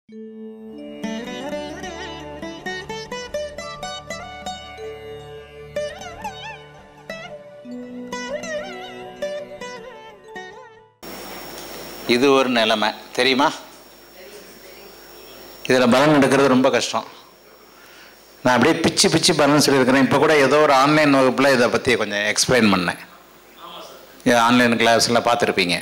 இது ஒரு நிலைமை தெரியுமா இதில் பலன் எடுக்கிறது ரொம்ப கஷ்டம் நான் அப்படியே பிச்சு பிச்சு பலன் சொல்லியிருக்கிறேன் இப்போ கூட ஏதோ ஒரு ஆன்லைன் வகுப்பில் இதை பற்றி கொஞ்சம் எக்ஸ்பிளைன் பண்ணேன் ஆன்லைன் கிளாஸ்லாம் பார்த்துருப்பீங்க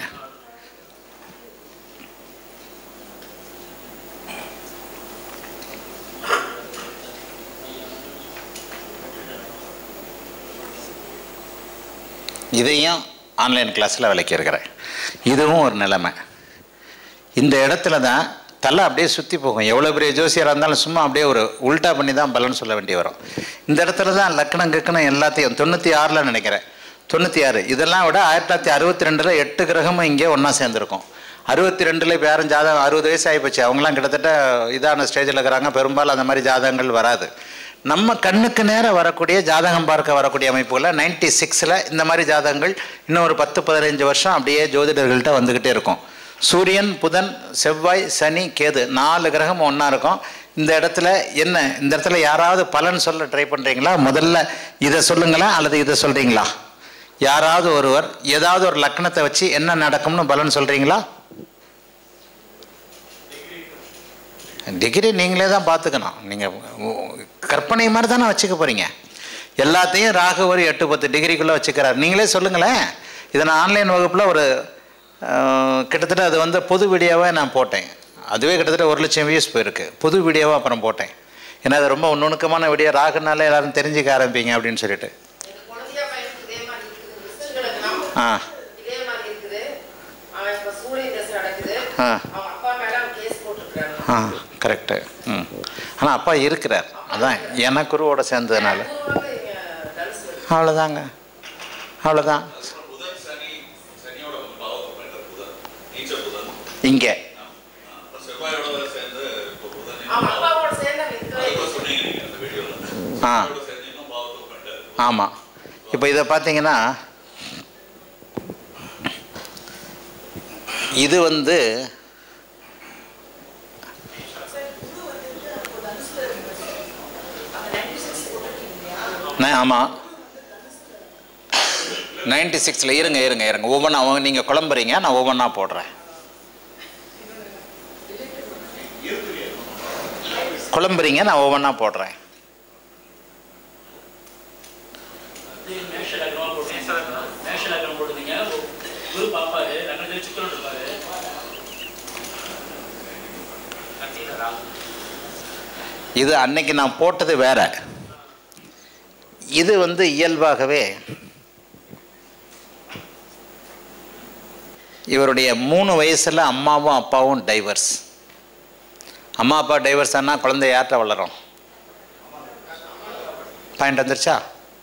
இதையும் ஆன்லைன் கிளாஸில் விளக்கியிருக்கிறேன் இதுவும் ஒரு நிலைமை இந்த இடத்துல தான் தலை அப்படியே சுற்றி போகும் எவ்வளோ பெரிய ஜோசியராக இருந்தாலும் சும்மா அப்படியே ஒரு உல்டா பண்ணி தான் பலன் சொல்ல வேண்டி வரும் இந்த இடத்துல தான் லக்கணம் கிக்கணம் எல்லாத்தையும் தொண்ணூற்றி ஆறில் நினைக்கிறேன் தொண்ணூற்றி ஆறு இதெல்லாம் விட ஆயிரத்தி தொள்ளாயிரத்தி அறுபத்தி ரெண்டில் எட்டு கிரகமும் இங்கே ஒன்றா சேர்ந்துருக்கும் அறுபத்தி ரெண்டில் இப்போ யாரும் ஜாதகம் அறுபது வயசு ஆகிப்போச்சு அவங்களாம் கிட்டத்தட்ட இதான ஸ்டேஜில் இருக்கிறாங்க பெரும்பாலும் அந்த மாதிரி ஜாதகங்கள் வராது நம்ம கண்ணுக்கு நேரம் வரக்கூடிய ஜாதகம் பார்க்க வரக்கூடிய அமைப்புகளில் நைன்டி சிக்ஸில் இந்த மாதிரி ஜாதகங்கள் இன்னும் ஒரு பத்து பதினஞ்சு வருஷம் அப்படியே ஜோதிடர்கள்ட்ட வந்துக்கிட்டே இருக்கும் சூரியன் புதன் செவ்வாய் சனி கேது நாலு கிரகம் ஒன்றா இருக்கும் இந்த இடத்துல என்ன இந்த இடத்துல யாராவது பலன் சொல்ல ட்ரை பண்ணுறீங்களா முதல்ல இதை சொல்லுங்களா அல்லது இதை சொல்கிறீங்களா யாராவது ஒருவர் ஏதாவது ஒரு லக்னத்தை வச்சு என்ன நடக்கும்னு பலன் சொல்கிறீங்களா டிகிரி நீங்களே தான் பார்த்துக்கணும் நீங்கள் கற்பனை மாதிரி தானே வச்சுக்க போகிறீங்க எல்லாத்தையும் ராகு ஒரு எட்டு பத்து டிகிரிக்குள்ளே வச்சுக்கிறார் நீங்களே சொல்லுங்களேன் இதை நான் ஆன்லைன் வகுப்பில் ஒரு அஹ், கிட்டத்தட்ட அது வந்து பொது வீடியோவாக நான் போட்டேன் அதுவே கிட்டத்தட்ட ஒரு லட்சம் வியூஸ் போயிருக்கு புது வீடியோவாக அப்புறம் போட்டேன் ஏன்னா அது ரொம்ப நுணுக்கமான வீடியோ ராகுனால எல்லாரும் தெரிஞ்சுக்க ஆரம்பிங்க அப்படின்னு சொல்லிட்டு குழந்தையா பையனுக்கு இதே மாதிரி இருக்குது ரிசல்ட் நம்ம ஆ இதே மாதிரி இருக்குது அவன் இப்ப சூரியன் தசை நடக்குது ஆ. அவங்க அப்பா மேல அவன் கேஸ் போட்டிருக்காங்க ஆ கரெக்டு ம் ஆனால் அப்பா இருக்கிறார் அதான் என குருவோட சேர்ந்ததுனால வந்து இங்க டல்ஸ் வருது அவ்வளோதாங்க அவ்வளோதான் புதன் சனி சனியோட கொஞ்சம் பாவத்தை பண்றார் புதன் நீச்ச புதன் இங்கே அப்புறம் செவ்வாயோட வேற சேர்ந்து இப்போ புதன் அவன் அப்பாவோட சேர்ந்து அவன் இருக்கவே அதுக்கு இல்லை. சொன்னீங்க நீங்க அந்த வீடியோல ஆ செவ்வாயோட சேர்ந்து இன்னும் பாவத்தை பண்றாரு ஆமாம் இப்போ இதை பார்த்தீங்கன்னா இது வந்து ஆமாம் நைன்டி சிக்ஸில் இருங்க இருங்க இருங்க ஒவ்வொன்றா அவங்க நீங்கள் குழம்புறீங்க நான் ஒவ்வொன்றா போடுறேன் குழம்புறீங்க நான் ஒவ்வொன்றா போடுறேன் மேஷ லக்னமா போட்டு மேஷ லக்னம் போட்டுருந்தீங்க குரு பாப்பாரு லக்னத்தில் சுக்கரன் இருப்பாரு கத்தியில ராகு இது அன்னைக்கு நான் போட்டது வேற இது வந்து இயல்பாகவே இவருடைய மூணு வயசில் அம்மாவும் அப்பாவும் டைவர்ஸ் அம்மா அப்பா டைவர்ஸ் ஆனால் குழந்தை யார்கிட்ட வளரும் பாயிண்ட் வந்துருச்சா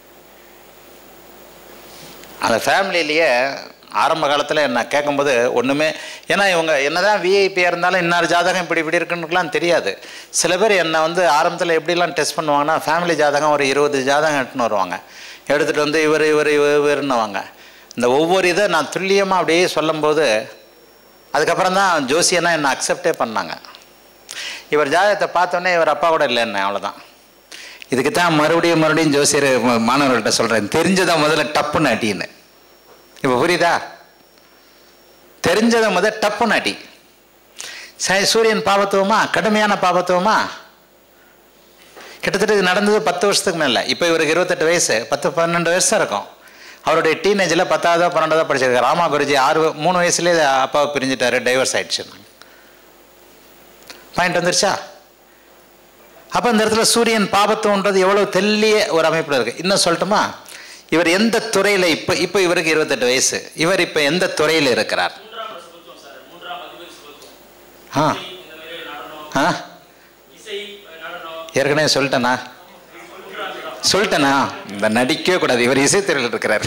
அந்த ஃபேமிலியிலேயே ஆரம்ப காலத்தில் என்ன கேட்கும்போது ஒன்றுமே ஏன்னா இவங்க என்னதான் விஐபியாக இருந்தாலும் இன்னார் ஜாதகம் இப்படி இப்படி இருக்குன்னுலாம் தெரியாது சில பேர் என்னை வந்து ஆரம்பத்தில் எப்படிலாம் டெஸ்ட் பண்ணுவாங்கன்னா ஃபேமிலி ஜாதகம் ஒரு இருபது ஜாதகம் எடுத்துன்னு வருவாங்க எடுத்துகிட்டு வந்து இவர் இவர் இவர் இவருன்னுவாங்க இந்த ஒவ்வொரு இதை நான் துல்லியமாக அப்படியே சொல்லும்போது அதுக்கப்புறம் தான் ஜோசியனா என்னை அக்செப்டே பண்ணாங்க இவர் ஜாதகத்தை பார்த்தோன்னே இவர் அப்பா கூட இல்லை என்ன அவ்வளோதான் இதுக்கு தான் மறுபடியும் மறுபடியும் ஜோசியர் ம- மாணவர்கள்ட்ட சொல்கிறேன் தெரிஞ்சதை முதல்ல டப்புன்னு அடின்னு இப்போ புரியுதா தெரிஞ்சதை முதல் டப்புன்னு அடி ச- சூரியன் பாபத்துவமா கடுமையான பாபத்துவமா கிட்டத்தட்ட இது நடந்தது பத்து வருஷத்துக்கு மேலே இப்போ இவருக்கு இருபத்தெட்டு வயசு பத்து பன்னெண்டு வயசு தான் இருக்கும் அவருடைய டீனேஜில் பத்தாவதோ பன்னெண்டாவதோ படிச்சிருக்காரு ராமா குருஜி ஆறு வ- மூணு வயசுலேயே அப்பாவை பிரிஞ்சுட்டாரு டைவர்ஸ் ஆயிடுச்சு பாயிண்ட் வந்துருச்சா அப்போ இந்த இடத்துல சூரியன் பாபத்துவன்றது எவ்வளோ தெல்லிய ஒரு அமைப்பில் இருக்குது இன்னும் சொல்லட்டுமா இவர் எந்த துறையில் இப்போ இப்போ இவருக்கு இருபத்தெட்டு வயசு இவர் இப்போ எந்த துறையில் இருக்கிறார் மூன்றாம் சுபத்துவம் சார் மூன்றாம் அதிபதி சுபத்துவம் ஆ இந்த மாதிரி நடனம் ஆ இசை நடனம் ஏற்கனவே சொல்லிட்டேனா மூன்றாம் இடம் சொல்லிட்டேனா இந்த நடிக்கவே கூடாது இவர் இசைத்துறையில் இருக்கிறார்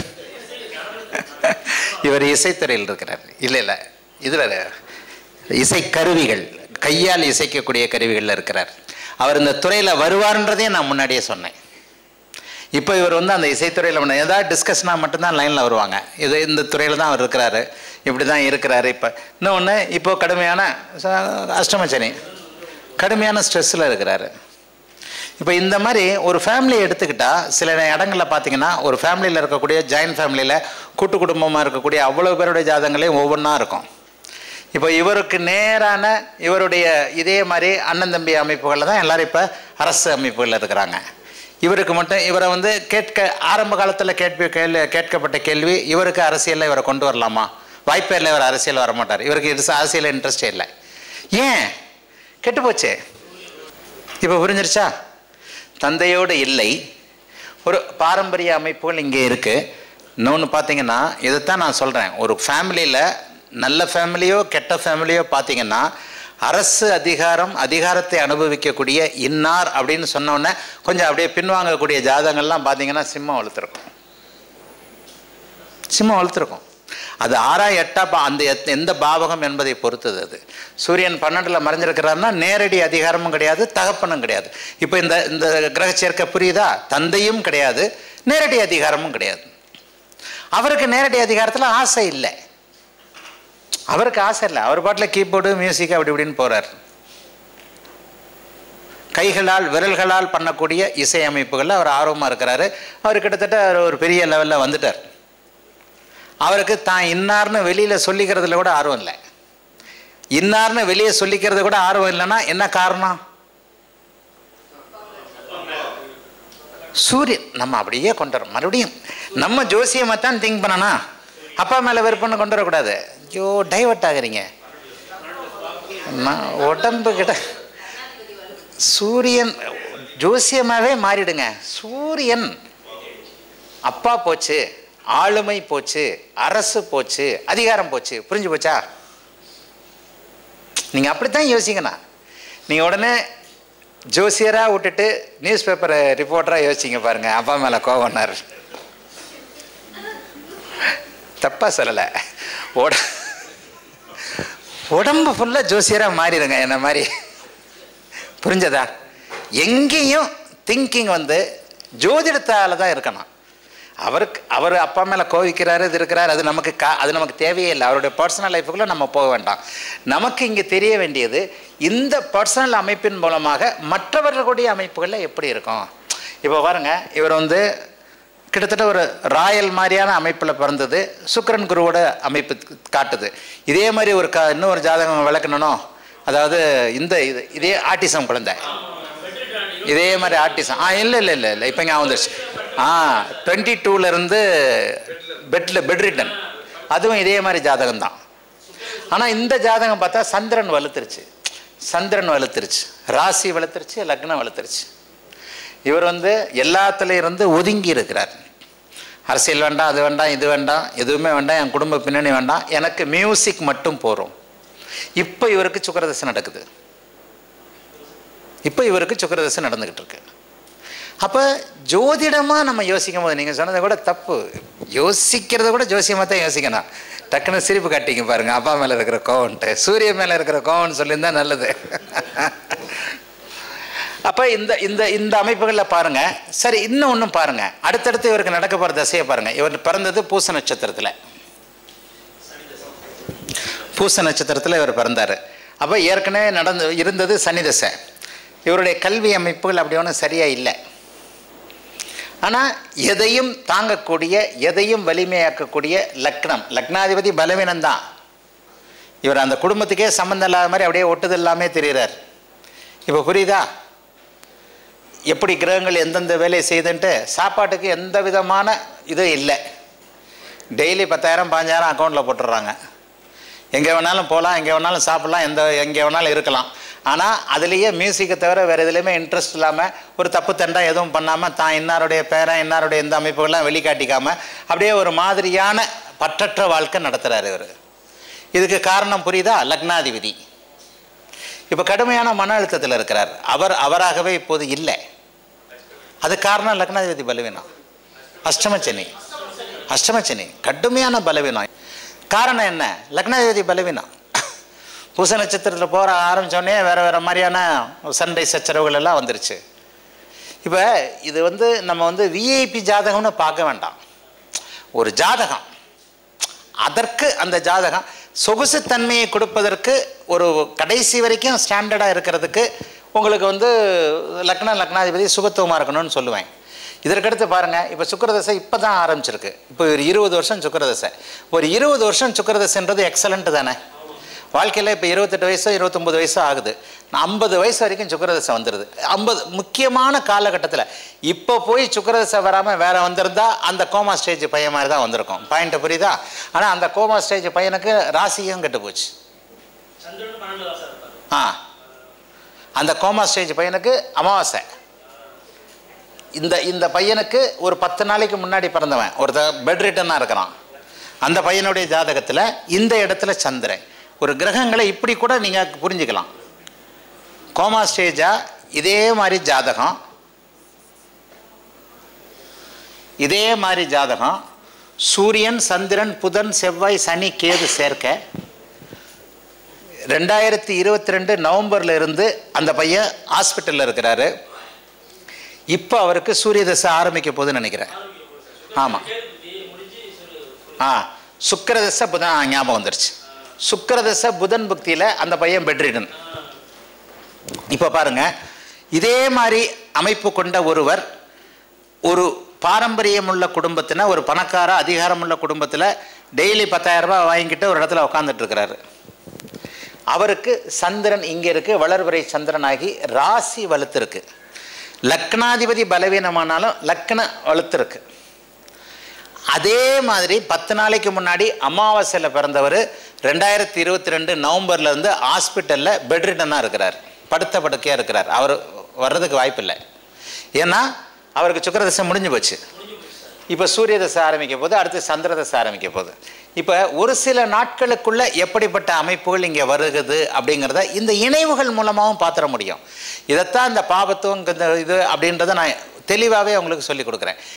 இவர் இசைத்துறையில் இருக்கிறார் இல்லை இல்லை இதில் இசை கருவிகள் கையால் இசைக்கக்கூடிய கருவிகளில் இருக்கிறார் அவர் இந்த துறையில் வருவார்ன்றதையும் நான் முன்னாடியே சொன்னேன் இப்போ இவர் வந்து அந்த இசைத்துறையில் பண்ண ஏதாவது டிஸ்கஷனாக மட்டும்தான் லைனில் வருவாங்க இது இந்த துறையில் தான் அவர் இருக்கிறாரு இப்படி தான் இருக்கிறாரு இப்போ இன்னொன்று இப்போ கடுமையான ச- அஷ்டம சனி கடுமையான ஸ்ட்ரெஸ்ஸில் இருக்கிறாரு இப்போ இந்த மாதிரி ஒரு ஃபேமிலியை எடுத்துக்கிட்டால் சில இடங்களில் பார்த்தீங்கன்னா ஒரு ஃபேமிலியில் இருக்கக்கூடிய ஜாயின்ட் ஃபேமிலியில் கூட்டு குடும்பமாக இருக்கக்கூடிய அவ்வளோ பேருடைய ஜாதகங்களையும் ஒவ்வொன்றா இருக்கும் இப்போ இவருக்கு நேரான இவருடைய இதே மாதிரி அண்ணன் தம்பி அமைப்புகளில் தான் எல்லாரும் இப்போ அரசு அமைப்புகளில் இருக்கிறாங்க இவருக்கு மட்டும் இவரை வந்து கேட்க ஆரம்ப காலத்தில் கேட்பி கேள்வி கேட்கப்பட்ட கேள்வி இவருக்கு அரசியலில் இவரை கொண்டு வரலாமா வாய்ப்பே இல்லை இவர் அரசியல் வரமாட்டார் இவருக்கு இது அரசியல் இன்ட்ரெஸ்டே இல்லை ஏன் கெட்டு போச்சே இப்போ புரிஞ்சிருச்சா தந்தையோடு இல்லை ஒரு பாரம்பரிய அமைப்புகள் இங்கே இருக்குது இன்னொன்று பார்த்தீங்கன்னா இதைத்தான் நான் சொல்கிறேன் ஒரு ஃபேமிலியில் நல்ல ஃபேமிலியோ கெட்ட ஃபேமிலியோ பார்த்தீங்கன்னா அரசு அதிகாரம் அதிகாரத்தை அனுபவிக்கக்கூடிய இன்னார் அப்படின்னு சொன்னோன்னே கொஞ்சம் அப்படியே பின்வாங்கக்கூடிய ஜாதகங்கள்லாம் பார்த்தீங்கன்னா சிம்மம் வளர்த்துருக்கும் சிம்மம் வளர்த்துருக்கும் அது ஆறா எட்டா பா அந்த எத்- எந்த பாவகம் என்பதை பொறுத்தது அது சூரியன் பன்னெண்டில் மறைஞ்சிருக்கிறாருன்னா நேரடி அதிகாரமும் கிடையாது தகப்பனும் கிடையாது இப்போ இந்த இந்த கிரக சேர்க்கை புரியுதா தந்தையும் கிடையாது நேரடி அதிகாரமும் கிடையாது அவருக்கு நேரடி அதிகாரத்தில் ஆசை இல்லை அவருக்கு ஆசை இல்லை அவர் பாட்டில் கீபோர்டு மியூசிக் அப்படி இப்படின்னு போகிறார் கைகளால் விரல்களால் பண்ணக்கூடிய இசை அமைப்புகளில் அவர் ஆர்வமாக இருக்கிறாரு அவர் கிட்டத்தட்ட அவர் ஒரு பெரிய லெவலில் வந்துட்டார் அவருக்கு தான் இன்னார்னு வெளியில் சொல்லிக்கிறதுல கூட ஆர்வம் இல்லை இன்னார்னு வெளியே சொல்லிக்கிறது கூட ஆர்வம் இல்லைன்னா என்ன காரணம் சூரியன் நம்ம அப்படியே கொண்டு வரோம் மறுபடியும் நம்ம ஜோசியமாக தான் திங்க் பண்ணணும் அப்பா மேலே வெறுப்புன்னு கொண்டு வரக்கூடாது ஐயோ டைவர்ட் ஆகுறீங்க நான் உடம்பு கிட்ட சூரியன் ஜோசியமாகவே மாறிடுங்க சூரியன் அப்பா போச்சு ஆளுமை போச்சு அரசு போச்சு அதிகாரம் போச்சு புரிஞ்சு போச்சா நீங்கள் அப்படித்தான் யோசிக்கணும் நீங்கள் உடனே ஜோசியராக விட்டுட்டு நியூஸ் பேப்பரை ரிப்போர்ட்டராக யோசிச்சிங்க பாருங்க அப்பா மேலே கோவம்னார் தப்பாக சொல்லலை உட உடம்பு ஃபுல்லாக ஜோசியராக மாறிடுங்க என்ன மாதிரி புரிஞ்சதா எங்கேயும் திங்கிங் வந்து ஜோதிடத்தால் தான் இருக்கணும் அவருக்கு அவர் அப்பா மேலே கோவிக்கிறாரு இது இருக்கிறாரு அது நமக்கு கா அது நமக்கு தேவையே இல்லை அவருடைய பர்சனல் லைஃபுக்குள்ளே நம்ம போக வேண்டாம் நமக்கு இங்கே தெரிய வேண்டியது இந்த பர்சனல் அமைப்பின் மூலமாக மற்றவர்களுடைய அமைப்புகளில் எப்படி இருக்கும் இப்போ பாருங்க இவர் வந்து கிட்டத்தட்ட ஒரு ராயல் மாதிரியான அமைப்பில் பிறந்தது சுக்கிரன் குருவோட அமைப்பு காட்டுது இதே மாதிரி ஒரு க இன்னொரு ஜாதகம் விளக்கணும் அதாவது இந்த இது இதே ஆட்டிசம் குழந்தை இதே மாதிரி ஆர்டிசம் ஆ இல்லை இல்லை இல்லை இல்லை இப்போ ஞாபகம் வந்துருச்சு ஆ டுவெண்ட்டி டூலேருந்து பெட்டில் பெட் ரிட்டன் அதுவும் இதே மாதிரி ஜாதகம் தான் ஆனால் இந்த ஜாதகம் பார்த்தா சந்திரன் வலுத்துருச்சு சந்திரன் வலுத்துருச்சு ராசி வலுத்துருச்சு லக்னம் வலுத்துருச்சு இவர் வந்து எல்லாத்துலேயும் இருந்து ஒதுங்கி இருக்கிறார் அரசியல் வேண்டாம் அது வேண்டாம் இது வேண்டாம் எதுவுமே வேண்டாம் என் குடும்ப பின்னணி வேண்டாம் எனக்கு மியூசிக் மட்டும் போகிறோம் இப்போ இவருக்கு சுக்கரதசை நடக்குது இப்போ இவருக்கு சுக்கரதசை நடந்துக்கிட்டு இருக்கு அப்போ ஜோதிடமாக நம்ம யோசிக்கும் போது நீங்கள் சொன்னதை கூட தப்பு யோசிக்கிறத கூட ஜோசியமாக தான் யோசிக்கணும் டக்குன்னு சிரிப்பு காட்டிங்க பாருங்க அப்பா மேலே இருக்கிற கோவன்ட்டு சூரிய மேலே இருக்கிற கோவம்னு சொல்லியிருந்தா நல்லது அப்போ இந்த இந்த இந்த அமைப்புகளில் பாருங்க சரி இன்னும் ஒன்றும் பாருங்க அடுத்தடுத்து இவருக்கு நடக்க போகிற தசையை பாருங்க இவர் பிறந்தது பூச நட்சத்திரத்தில் பூச நட்சத்திரத்தில் இவர் பிறந்தார் அப்போ ஏற்கனவே நடந்து இருந்தது சனி தசை இவருடைய கல்வி அமைப்புகள் அப்படி ஒன்றும் சரியாக இல்லை ஆனால் எதையும் தாங்கக்கூடிய எதையும் வலிமையாக்கக்கூடிய லக்னம் லக்னாதிபதி பலவீனம்தான் இவர் அந்த குடும்பத்துக்கே சம்மந்தம் இல்லாத மாதிரி அப்படியே ஒட்டுது எல்லாமே தெரிகிறார் இப்போ புரியுதா எப்படி கிரகங்கள் எந்தெந்த வேலையை செய்துன்ட்டு சாப்பாட்டுக்கு எந்த விதமான இதுவும் இல்லை டெய்லி பத்தாயிரம் பாஞ்சாயிரம் அக்கௌண்ட்டில் போட்டுடுறாங்க எங்கே வேணாலும் போகலாம் எங்கே வேணாலும் சாப்பிட்லாம் எந்த எங்கே வேணாலும் இருக்கலாம் ஆனால் அதுலேயே மியூசிக்கை தவிர வேறு எதுலேயுமே இன்ட்ரெஸ்ட் இல்லாமல் ஒரு தப்பு தண்டா எதுவும் பண்ணாமல் தான் இன்னாருடைய பேரன் இன்னாருடைய இந்த அமைப்புகள்லாம் வெளிக்காட்டிக்காமல் அப்படியே ஒரு மாதிரியான பற்றற்ற வாழ்க்கை நடத்துகிறார் இவர் இதுக்கு காரணம் புரியுதா லக்னாதிபதி இப்போ கடுமையான மன அழுத்தத்தில் இருக்கிறார் அவர் அவராகவே இப்போது இல்லை அது காரணம் லக்னாதிபதி பலவீனம் அஷ்டமச்சனி அஷ்டமச்சனி கடுமையான பலவீனம் காரணம் என்ன லக்னாதிபதி பலவீனம் பூச நட்சத்திரத்தில் போகிற ஆரம்பித்தோடனே வேறு வேறு மாதிரியான சண்டை சச்சரவுகள் எல்லாம் வந்துருச்சு இப்போ இது வந்து நம்ம வந்து விஐபி ஜாதகம்னு பார்க்க வேண்டாம் ஒரு ஜாதகம் அதற்கு அந்த ஜாதகம் சொகுசுத்தன்மையை கொடுப்பதற்கு ஒரு கடைசி வரைக்கும் ஸ்டாண்டர்டாக இருக்கிறதுக்கு உங்களுக்கு வந்து லக்ன லக்னாதிபதி சுபத்துவமாக இருக்கணும்னு சொல்லுவேன் இதற்கடுத்து பாருங்கள் இப்போ சுக்கரதசை இப்போ தான் ஆரம்பிச்சிருக்கு இப்போ ஒரு இருபது வருஷம் சுக்கரதசை ஒரு இருபது வருஷம் சுக்கரதசைன்றது எக்ஸலண்ட் தானே வாழ்க்கையில் இப்போ இருபத்தெட்டு வயசோ இருபத்தொம்பது வயசோ ஆகுது ஐம்பது வயசு வரைக்கும் சுக்கரதசை வந்துடுது ஐம்பது முக்கியமான காலகட்டத்தில் இப்போ போய் சுக்கரதசை வராமல் வேற வந்திருந்தா அந்த கோமா ஸ்டேஜ் பையன் மாதிரி தான் வந்திருக்கும் பாயிண்ட் புரியுதா ஆனால் அந்த கோமா ஸ்டேஜ் பையனுக்கு ராசியும் கெட்டு போச்சு சந்திரன் பன்னெண்டு தான் சார் இருப்பாரு ஆ அந்த கோமா ஸ்டேஜ் பையனுக்கு அமாவாசை இந்த இந்த பையனுக்கு ஒரு பத்து நாளைக்கு முன்னாடி பிறந்தவன் ஒருத்தர் பெட் ரிட்டனாக இருக்கிறான் அந்த பையனுடைய ஜாதகத்தில் இந்த இடத்துல சந்திரன் ஒரு கிரகங்களை இப்படி கூட நீங்கள் புரிஞ்சுக்கலாம் கோமா ஸ்டேஜா இதே மாதிரி ஜாதகம் இதே மாதிரி ஜாதகம் சூரியன் சந்திரன் புதன் செவ்வாய் சனி கேது சேர்க்க ரெண்டாயிரத்தி இருபத்தி ரெண்டு நவம்பரில் இருந்து அந்த பையன் ஹாஸ்பிட்டலில் இருக்கிறாரு இப்போ அவருக்கு சூரிய தசை ஆரம்பிக்க போகுதுன்னு நினைக்கிறேன் ஆமாம் கேது புத்தி முடிஞ்சு சொல்லு ஆ சுக்கரதசை புதன் ஆ, ஞாபகம் வந்துருச்சு சுக்கரதசை புதன் புக்தியில் அந்த பையன் பெட்ரிடன் இப்போ பாருங்க இதே மாதிரி அமைப்பு கொண்ட ஒருவர் ஒரு பாரம்பரியமுள்ள குடும்பத்தின ஒரு பணக்கார அதிகாரமுள்ள குடும்பத்தில் டெய்லி பத்தாயிரம் ரூபாய் வாங்கிக்கிட்டு ஒரு இடத்துல உட்காந்துட்டு இருக்கிறாரு அவருக்கு சந்திரன் இங்கே இருக்கு வளர்வரை சந்திரனாகி ராசி வலுத்திருக்கு லக்னாதிபதி பலவீனமானாலும் லக்ன வலுத்திருக்கு அதே மாதிரி பத்து நாளைக்கு முன்னாடி அமாவாசையில் பிறந்தவர் ரெண்டாயிரத்தி இருபத்தி ரெண்டு நவம்பர்லேருந்து ஹாஸ்பிட்டலில் பெட்ரிட்டனாக இருக்கிறார் படுத்த படுக்கையாக இருக்கிறார் அவர் வர்றதுக்கு வாய்ப்பில்லை ஏன்னா அவருக்கு சுக்கரதசை முடிஞ்சு போச்சு இப்போ சூரிய தசை ஆரம்பிக்க போது அடுத்து சந்திர தசை ஆரம்பிக்க போகுது இப்போ ஒரு சில நாட்களுக்குள்ள எப்படிப்பட்ட அமைப்புகள் இங்கே வருகுது அப்படிங்கிறத இந்த இணைவுகள் மூலமாகவும் பார்த்துட முடியும் இதைத்தான் இந்த பாபத்துவம் இந்த இது அப்படின்றத நான் தெளிவாகவே உங்களுக்கு சொல்லி கொடுக்குறேன்